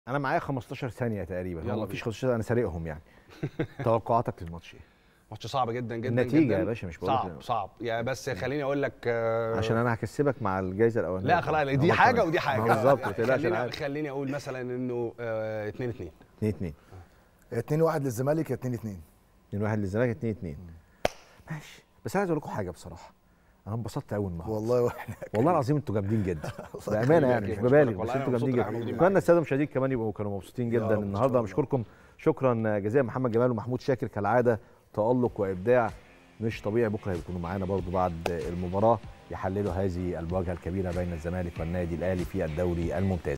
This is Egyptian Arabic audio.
انا معايا 15 ثانيه تقريبا يلا هو بينا. مفيش 15 انا سارقهم يعني توقعاتك للماتش ايه ماتش صعب جدا جدا النتيجة جدا يا باشا، مش بقولك- صعب صعب يعني بس خليني اقول لك آه، عشان انا هكسبك مع الجائزه الاولانيه لا خلاص دي عملت حاجه معاك. ودي حاجه ما بالظبط ما يعني تقلقش انا خليني عارف خليني اقول مثلا انه 2 2 2 2 يا 2 1 للزمالك يا 2 2 2 1 للزمالك 2 2 ماشي بس عايز اقول لكم حاجه بصراحه انا انبسطت قوي النهارده والله واحنا والله العظيم انتوا جامدين جدا بامانه يخليك يعني يا مش باشا. ببالغ والله بس أنا انتوا مبسوط جامدين إن إحنا جدا موجودين اتمنى الساده المشاهدين كمان يبقوا كانوا مبسوطين يا جدا رب إن شاء النهارده الله. بشكركم شكرا جزيلا محمد جمال ومحمود شاكر كالعاده تالق وابداع مش طبيعي بكره هيكونوا معانا برضو بعد المباراه يحللوا هذه المواجهه الكبيره بين الزمالك والنادي الاهلي في الدوري الممتاز